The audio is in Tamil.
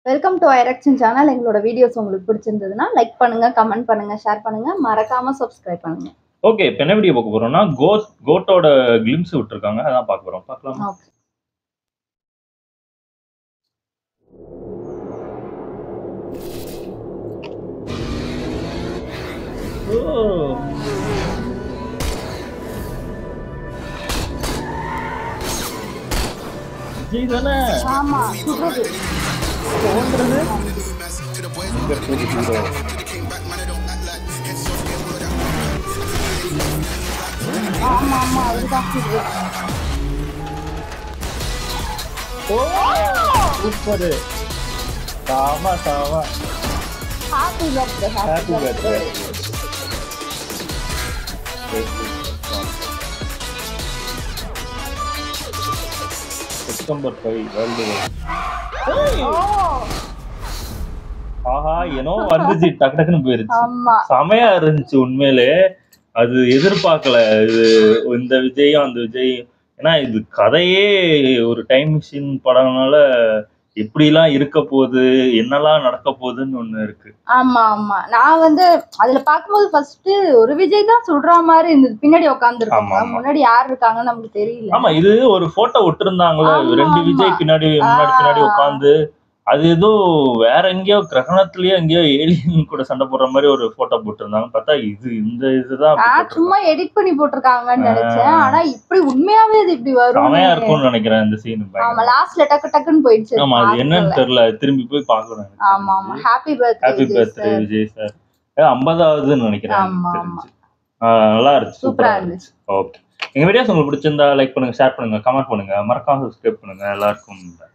வெல்கம் டு ஐரக்ஷன் சேனல் எங்களோட வீடியோஸ் உங்களுக்கு பிடிச்சிருந்ததுன்னா லைக் பண்ணுங்க கமெண்ட் பண்ணுங்க ஷேர் பண்ணுங்க மறக்காம சப்ஸ்கிரைப் பண்ணுங்க ஓகே இப்போ என்ன வீடியோ பார்க்க போறோம்னா கோட் கோட்டோட கிளிம்ஸ் விட்டுருக்காங்க அதான் பார்க்க போறோம் பார்க்கலாம் ஓகே விஜய் தானே ஆமா சுடுறது தோன்றது இங்க இருக்குது hero. ஆமா ஆமா அதுதான் சுடுறது ஓ சூப்பர் சாமா சாமா happy birthday happy happy birthday birthday September five world ஓ ஆஹா ஏனோ வந்துச்சு டக்கு டக்குன்னு போயிருச்சு ஆமா செமையா இருந்துச்சு உண்மையிலே அது எதிர்பார்க்கல இது இந்த விஜயும் அந்த விஜயும் ஏன்னா இது கதையே ஒரு டைம் மிஷின் படம்னால எப்படிலாம் இருக்க போகுது என்னெல்லாம் நடக்க போகுதுன்னு ஒண்ணு இருக்கு ஆமா ஆமா நான் வந்து அதுல பாக்கும்போது ஃபர்ஸ்ட் ஒரு விஜய் தான் சுடுற மாதிரி இருந்தது பின்னாடி ஆமா, உட்காந்துருக்காங்க ஆமா. முன்னாடி யார் இருக்காங்கன்னு நமக்கு தெரியல ஆமா இது ஒரு போட்டோ விட்டுருந்தாங்களே ஆமா, ரெண்டு ஆமா. விஜய் பின்னாடி முன்னாடி பின்னாடி ஆ. உட்காந்து அது ஏதோ வேற எங்கேயோ கிரகணத்திலயோ எங்கேயோ ஏலியன் கூட சண்டை போடுற மாதிரி ஒரு போட்டோ போட்டிருந்தாங்க பார்த்தா இது இந்த இதுதான் அப்படி நான் போட்டிருக்காங்க. சும்மா எடிட் பண்ணி போட்டிருக்காங்கன்னு நினைச்சேன் ஆனா இப்படி உண்மையாவே இது இப்படி வரும் செமையா இருக்கும்னு நினைக்கிறேன் இந்த சீன் ஆமா லாஸ்ட்ல டக்கு டக்குன்னு போயிடுச்சு ஆமா அது என்னன்னு பார்க்கல. தெரியல திரும்பி போய் பார்க்கணும் எனக்கு ஆமா ஆமா தெரிஞ்சு. Happy happy birthday birthday Vijay sir ஐம்பதாவதுன்னு நினைக்கிறேன் எனக்கு ஆமா, தெரிஞ்சு ஆ, நல்லா இருந்துச்சு சூப்பரா சூப்பரா இருந்துச்சு ஓகே எங்க வீடியோஸ் உங்களுக்கு பிடிச்சிருந்தா லைக் பண்ணுங்க ஷேர் பண்ணுங்க கமெண்ட் பண்ணுங்க மறக்காம சப்ஸ்கிரைப் பண்ணுங்க எல்லாருக்கும்